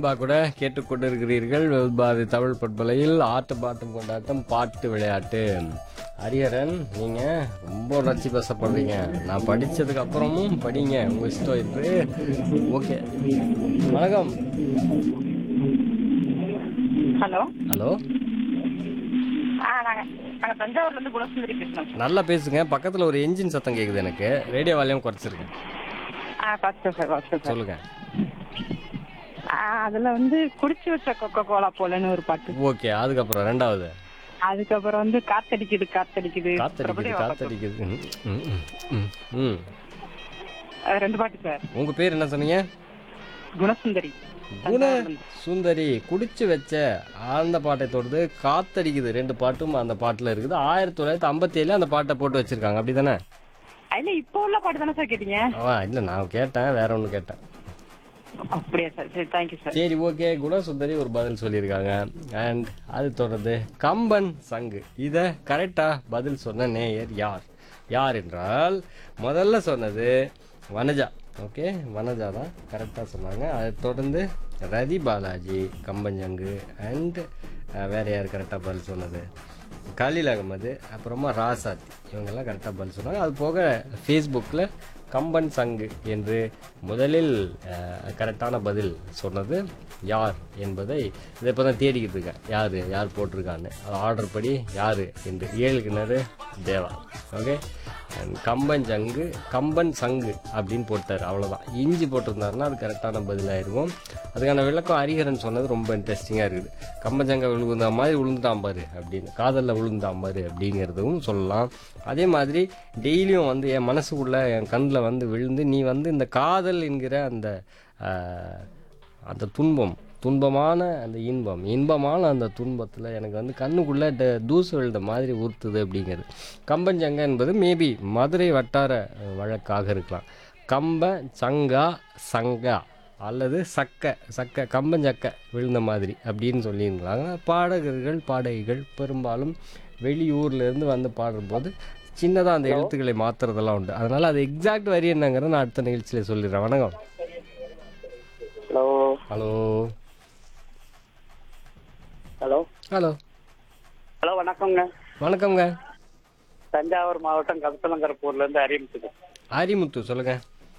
அன்பா கூட கேட்டுக்கொண்டிருக்கிறீர்கள் பாரதி தமிழ் பண்பலையில் ஆட்ட பாட்டம் கொண்டாட்டம் பாட்டு விளையாட்டு ஹரிஹரன் நீங்க ரொம்ப உணர்ச்சி பேசப்படுறீங்க நான் படிச்சதுக்கு அப்புறமும் படிங்க உங்க இஷ்டம் இது ஓகே வணக்கம் ஹலோ ஹலோ ஆ நாங்க நாங்க தஞ்சாவூர்ல இருந்து குணசுந்தரி பேசுறோம் நல்லா பேசுங்க பக்கத்துல ஒரு என்ஜின் சத்தம் கேக்குது எனக்கு ரேடியோ வால்யூம் குறைச்சிருக்கேன் ஆ ஃபர்ஸ்ட் சார் ஃபர்ஸ்ட் சார் சொல்லுங்க ஆ அதுல வந்து குடிச்சு வச்ச கொக்கோ கோலா போலன்னு ஒரு பாட்டு ஓகே அதுக்கப்புறம் ரெண்டாவது அதுக்கப்புறம் வந்து காத்தடிக்குது காத்தடிக்குது காத்தடிக்குது பிரபுதேவா பாட்டு. காத்தடிக்குது ம், ம், ம், ம், ம் ஆ, ரெண்டு பாட்டு சார் உங்க பேர் என்ன சொன்னீங்க குணசுந்தரி குண சுந்தரி குடிச்சு வச்ச அந்த பாட்டை தொடர்ந்து காத்தடிக்குது ரெண்டு பாட்டும் அந்த பாட்டுல இருக்குது ஆயிரத்தி தொள்ளாயிரத்தி ஐம்பத்தி ஏழுல அந்த பாட்டை போட்டு வச்சிருக்காங்க அப்படிதானே இல்ல இப்போ உள்ள பாட்டு தானே சார் கேட்டீங்க ஆ இல்ல நான் கேட்டேன் வேற ஒண்ணு கேட்டேன் அப்படியா சார் சரி தேங்க்யூ சார் சரி ஓகே குணசுந்தரி ஒரு பதில் சொல்லியிருக்காங்க அண்ட் அது தொடர்ந்து கம்பன் சங்கு இதை கரெக்டா பதில் சொன்ன நேயர் யார் யார் என்றால் முதல்ல சொன்னது வனஜா ஓகே வனஜா தான் கரெக்டாக சொன்னாங்க அதை தொடர்ந்து ரதி பாலாஜி கம்பஞ்சங்கு அண்ட் வேற யார் கரெக்டாக பதில் சொன்னது கலீல் அகமது அப்புறமா ராசாத்தி இவங்கெல்லாம் கரெக்டாக பதில் சொன்னாங்க அது போக ஃபேஸ்புக்கில் கம்பன் சங்கு என்று முதலில் அஹ், கரெக்டான பதில் சொன்னது யார் என்பதை இதை இப்போ தான் தேடிக்கிட்டு இருக்கேன் யார் யார் போட்டிருக்கான்னு அது ஆர்டர் படி யார் என்று ஏழு கிணறு தேவா ஓகே அண்ட் கம்பன் சங்கு கம்பன் சங்கு அப்படின்னு போட்டார் அவ்வளோதான் இஞ்சி போட்டிருந்தாருன்னா அது கரெக்டான பதிலாயிருக்கும் அதுக்கான விளக்கம் ஹரிஹரன் சொன்னது ரொம்ப இன்ட்ரெஸ்டிங்காக இருக்குது கம்பன் சங்க விழுந்த மாதிரி விழுந்துட்டான் பாரு அப்படின்னு காதலில் விழுந்தான் பாரு அப்படிங்கிறதும் சொல்லலாம் அதே மாதிரி டெய்லியும் வந்து என் மனசுக்குள்ள என் கண்ணில் வந்து விழுந்து நீ வந்து இந்த காதல் என்கிற அந்த ஆஹ், அந்த துன்பம் துன்பமான அந்த இன்பம் இன்பமான அந்த துன்பத்தில் எனக்கு வந்து கண்ணுக்குள்ளே ட- தூசு விழுந்த மாதிரி ஊற்றுது அப்படிங்கிறது கம்பஞ்சங்க என்பது மேபி மதுரை வட்டார அஹ், வழக்காக இருக்கலாம் கம்ப சங்கா சங்கா அல்லது சக்க சக்க கம்பஞ்சக்க விழுந்த மாதிரி அப்படின்னு சொல்லியிருந்தாங்க பாடகர்கள் பாடகிகள் பெரும்பாலும் வெளியூர்ல இருந்து வந்து பாடும்போது சின்னதாக அந்த எழுத்துக்களை மாத்துறதெல்லாம் உண்டு அதனால அது எக்ஸாக்ட் வரி என்னங்கிறத நான் அடுத்த நிகழ்ச்சியில் சொல்லிடுறேன் வணக்கம் hello hello hello hello hello வணக்கங்க வணக்கம்ங்க தஞ்சாவூர் மாவட்டம் கருத்தலங்கரப்பூர்ல இருந்து அறிமுத்துக்கு ஆரிமுத்து சொல்லுங்க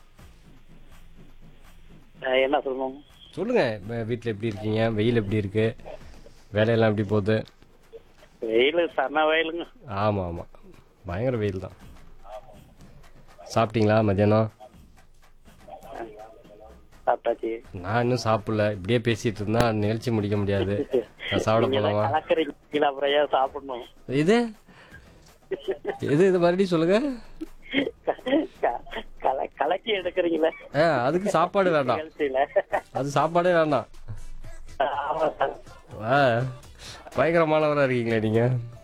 என்ன சொல்லணும் சொல்லுங்க வீட்டில் எப்படி இருக்கீங்க வெயில் எப்படி இருக்கு வேலையெல்லாம் எப்படி போகுது வெயில் சரண வெயிலுங்க ஆமாம் ஆமாம் பயங்கர வெயில் தான் சாப்பிட்டீங்களா மத்தியானம் சாப்பிட்டாச்சு நான் இன்னும் சாப்பிடல இப்படியே பேசிட்டு இருந்தா நிகழ்ச்சி முடிக்க முடியாது நான் சாப்பிட போலாமா கலக்கறீங்க அப்புறம் ஏன் சாப்பிடணும் இது எது இது மறுபடியும் சொல்லுங்க க- கல- கலக்கி எடுக்கிறீங்களே ஆ அதுக்கு சாப்பாடு வேண்டாம் நிகழ்ச்சியில அது சாப்பாடே வேண்டாம் ஆமா சார் ஆ பயங்கரமானவராக இருக்கீங்களே நீங்க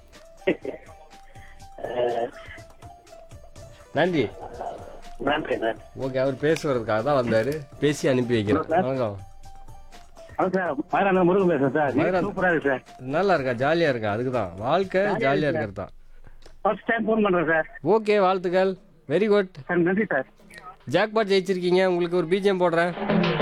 அஹ், நன்றி நன்றி நன்றி ஓகே அவர் பேசுறதுக்காக தான் வந்தாரு பேசி அனுப்பி வைக்கிறேன் வணக்கம் ஹலோ சார் மயிலான முருகன் பேசுறேன் சார் மயிலான- சூப்பரா இருக்கு சார் நல்லா இருக்கா ஜாலியா இருக்கா அதுக்கு தான் வாழ்க்கை ஜாலியா இருக்கிறது தான் ஃபர்ஸ்ட் டைம் ஃபோன் பண்றேன் சார் ஓகே வாழ்த்துக்கள் வெரி குட் சார் நன்றி சார் ஜாக்பாட் ஜெயிச்சிருக்கீங்க உங்களுக்கு ஒரு பிஜிஎம் போடுறேன்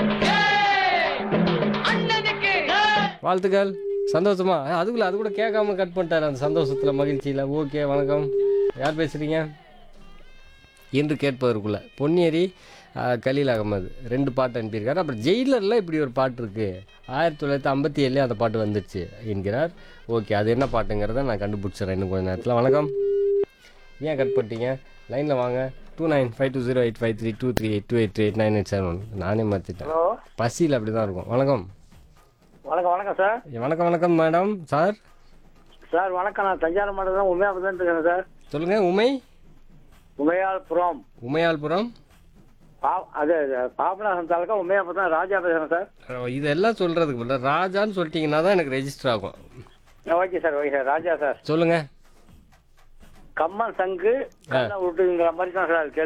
வாழ்த்துக்கள் சந்தோஷமா அஹ், அதுக்குள்ள அது கூட கேட்காம கட் பண்ணிட்டாரு அந்த சந்தோஷத்துல மகிழ்ச்சியில ஓகே வணக்கம் யார் பேசுறீங்க என்று கேட்பதற்குள்ள பொன்னியரி அஹ், கலீல் அகமது ரெண்டு பாட்டு அனுப்பியிருக்காரு அப்புறம் ஜெயிலரில் இப்படி ஒரு பாட்டு இருக்கு ஆயிரத்தி தொள்ளாயிரத்தி ஐம்பத்தி ஏழுலேயே அந்த பாட்டு வந்துருச்சு என்கிறார் ஓகே அது என்ன பாட்டுங்கிறத நான் கண்டுபிடிச்சிடுறேன் இன்னும் கொஞ்ச நேரத்தில் வணக்கம் ஏன் கட் பண்ணிட்டீங்க லைனில் வாங்க two nine five two zero eight five three two three eight two eight eight nine eight seven நானே மாற்றிட்டேன் ஹலோ பசியில் அப்படி தான் இருக்கும் வணக்கம் வணக்கம் வணக்கம் சார் ஏ, வணக்கம் வணக்கம் மேடம் சார் சார் வணக்கம் நான் தஞ்சாவூர் மாவட்டம் தான் உண்மையாக தான் இருக்கேன் சார் சொல்லுங்கள் உமை உமையாள்புரம் உமையாள்புரம் பா அது பாபநாசம் தாலுக்கா உண்மையாக தான் ராஜா பேசுகிறேன் சார் அஹ், இதெல்லாம் சொல்கிறதுக்கு பதிலா ராஜான்னு சொல்லிட்டீங்கன்னா தான் எனக்கு ரெஜிஸ்டர் ஆகும் okay sir okay sir Raja sir சொல்லுங்கள் கம்மன் சங்கு கண்ணை விட்டுங்கிற மாதிரி தான் சார்